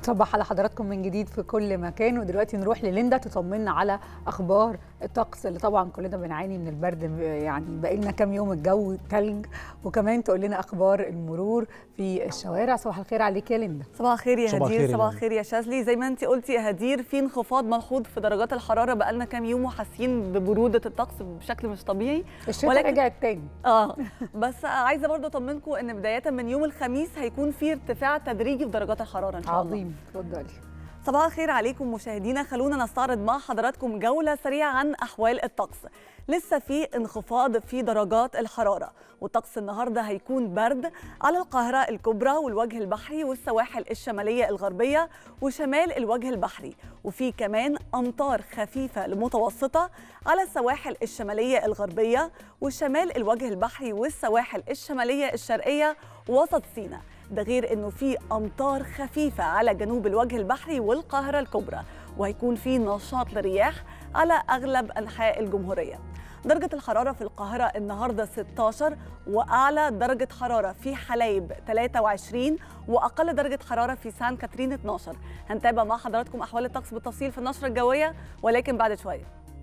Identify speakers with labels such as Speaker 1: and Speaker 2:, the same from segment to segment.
Speaker 1: صباح على حضراتكم من جديد في كل مكان ودلوقتي نروح لليندا تطمنا على اخبار الطقس اللي طبعا كلنا بنعاني من البرد يعني بقى لنا كام يوم الجو تلج وكمان تقول لنا اخبار المرور في الشوارع صباح الخير عليك يا ليندا
Speaker 2: صباح الخير يا
Speaker 3: صباح
Speaker 2: هدير
Speaker 3: الخير يا
Speaker 2: صباح
Speaker 3: ليندا.
Speaker 2: الخير يا شاذلي زي ما انت قلتي يا هدير في انخفاض ملحوظ في درجات الحراره بقى لنا كام يوم وحاسين ببروده الطقس بشكل مش طبيعي
Speaker 1: الشتاء
Speaker 2: ولكن-
Speaker 1: رجعت تاني
Speaker 2: اه بس عايزه برضو اطمنكم ان بدايه من يوم الخميس هيكون في ارتفاع تدريجي في درجات الحراره ان شاء الله
Speaker 1: عظيم اتفضلي
Speaker 2: صباح الخير عليكم مشاهدينا خلونا نستعرض مع حضراتكم جولة سريعة عن أحوال الطقس لسه في انخفاض في درجات الحرارة والطقس النهاردة هيكون برد على القاهرة الكبرى والوجه البحري والسواحل الشمالية الغربية وشمال الوجه البحري وفي كمان أمطار خفيفة لمتوسطة على السواحل الشمالية الغربية وشمال الوجه البحري والسواحل الشمالية الشرقية ووسط سيناء ده غير انه في امطار خفيفه على جنوب الوجه البحري والقاهره الكبرى وهيكون في نشاط للرياح على اغلب انحاء الجمهوريه درجة الحرارة في القاهرة النهاردة 16 وأعلى درجة حرارة في حلايب 23 وأقل درجة حرارة في سان كاترين 12 هنتابع مع حضراتكم أحوال الطقس بالتفصيل في النشرة الجوية ولكن بعد شوية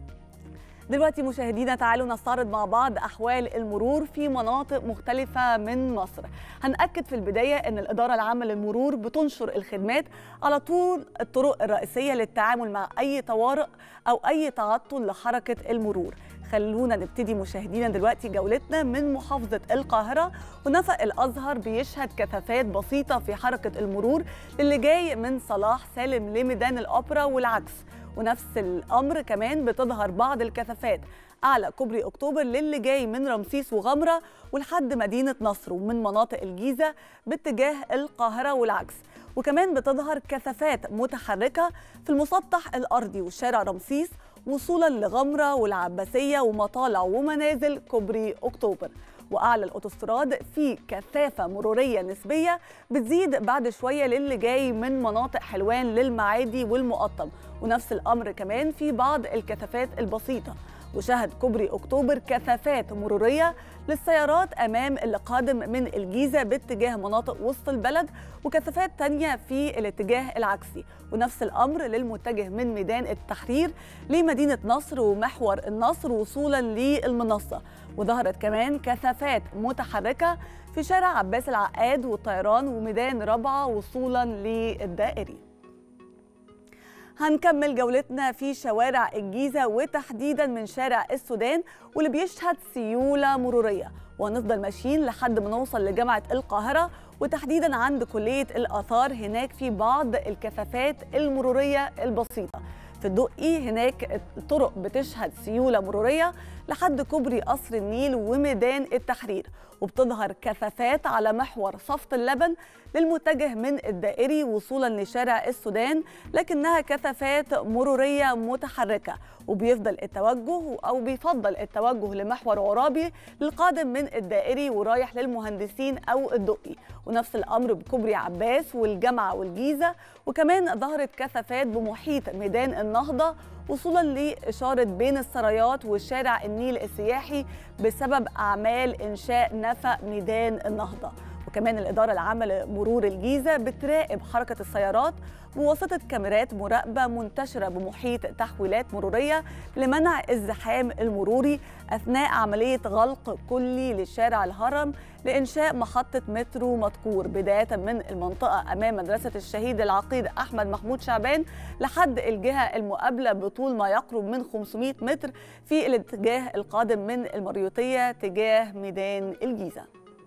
Speaker 2: دلوقتي مشاهدينا تعالوا نستعرض مع بعض احوال المرور في مناطق مختلفه من مصر هنأكد في البدايه ان الاداره العامه للمرور بتنشر الخدمات على طول الطرق الرئيسيه للتعامل مع اي طوارئ او اي تعطل لحركه المرور خلونا نبتدي مشاهدينا دلوقتي جولتنا من محافظة القاهرة ونفق الأزهر بيشهد كثافات بسيطة في حركة المرور للي جاي من صلاح سالم لميدان الأوبرا والعكس ونفس الامر كمان بتظهر بعض الكثافات اعلى كوبري اكتوبر للي جاي من رمسيس وغمره ولحد مدينه نصر ومن مناطق الجيزه باتجاه القاهره والعكس وكمان بتظهر كثافات متحركه في المسطح الارضي وشارع رمسيس وصولا لغمره والعباسيه ومطالع ومنازل كوبري اكتوبر واعلى الاوتوستراد في كثافه مروريه نسبيه بتزيد بعد شويه للي جاي من مناطق حلوان للمعادي والمقطم ونفس الامر كمان في بعض الكثافات البسيطه وشهد كوبري اكتوبر كثافات مروريه للسيارات امام اللي قادم من الجيزه باتجاه مناطق وسط البلد وكثافات تانية في الاتجاه العكسي ونفس الامر للمتجه من ميدان التحرير لمدينه نصر ومحور النصر وصولا للمنصه وظهرت كمان كثافات متحركه في شارع عباس العقاد والطيران وميدان رابعه وصولا للدائري هنكمل جولتنا في شوارع الجيزة وتحديدا من شارع السودان واللي بيشهد سيولة مرورية وهنفضل ماشيين لحد ما نوصل لجامعة القاهرة وتحديدا عند كلية الآثار هناك في بعض الكثافات المرورية البسيطة في الدقي هناك الطرق بتشهد سيولة مرورية لحد كوبري قصر النيل وميدان التحرير وبتظهر كثافات على محور صفت اللبن للمتجه من الدائري وصولا لشارع السودان لكنها كثافات مرورية متحركة وبيفضل التوجه أو بيفضل التوجه لمحور عرابي للقادم من الدائري ورايح للمهندسين أو الدقي ونفس الأمر بكوبري عباس والجامعة والجيزة وكمان ظهرت كثافات بمحيط ميدان النهضة وصولا لإشارة بين السرايات وشارع النيل السياحي بسبب أعمال إنشاء نفق ميدان النهضة وكمان الإدارة العامة لمرور الجيزة بتراقب حركة السيارات بواسطة كاميرات مراقبة منتشرة بمحيط تحويلات مرورية لمنع الزحام المروري أثناء عملية غلق كلي لشارع الهرم لإنشاء محطة مترو مدكور بداية من المنطقة أمام مدرسة الشهيد العقيد أحمد محمود شعبان لحد الجهة المقابلة بطول ما يقرب من 500 متر في الاتجاه القادم من المريوطية تجاه ميدان الجيزة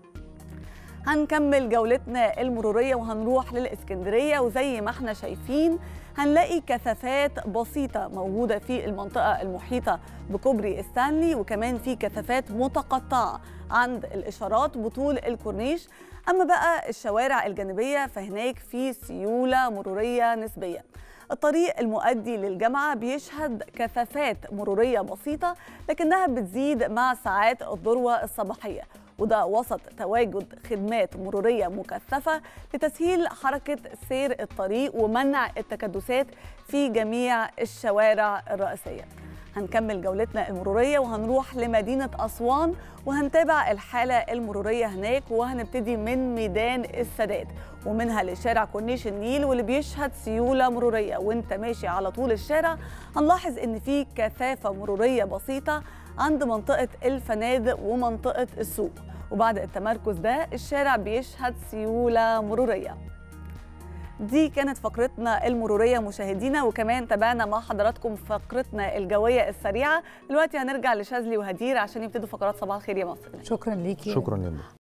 Speaker 2: هنكمل جولتنا المرورية وهنروح للإسكندرية وزي ما احنا شايفين هنلاقي كثافات بسيطة موجودة في المنطقة المحيطة بكوبري ستانلي وكمان في كثافات متقطعة عند الإشارات بطول الكورنيش أما بقى الشوارع الجانبية فهناك في سيولة مرورية نسبية الطريق المؤدي للجامعة بيشهد كثافات مرورية بسيطة لكنها بتزيد مع ساعات الذروة الصباحية وده وسط تواجد خدمات مرورية مكثفة لتسهيل حركة سير الطريق ومنع التكدسات في جميع الشوارع الرئيسية هنكمل جولتنا المرورية وهنروح لمدينة أسوان وهنتابع الحالة المرورية هناك وهنبتدي من ميدان السادات ومنها لشارع كورنيش النيل واللي بيشهد سيولة مرورية وانت ماشي على طول الشارع هنلاحظ ان في كثافة مرورية بسيطة عند منطقة الفنادق ومنطقة السوق وبعد التمركز ده الشارع بيشهد سيولة مرورية دي كانت فقرتنا المرورية مشاهدينا وكمان تابعنا مع حضراتكم فقرتنا الجوية السريعة دلوقتي هنرجع لشاذلي وهدير عشان يبتدوا فقرات صباح الخير يا مصر
Speaker 1: شكرا ليكي
Speaker 3: شكرا يا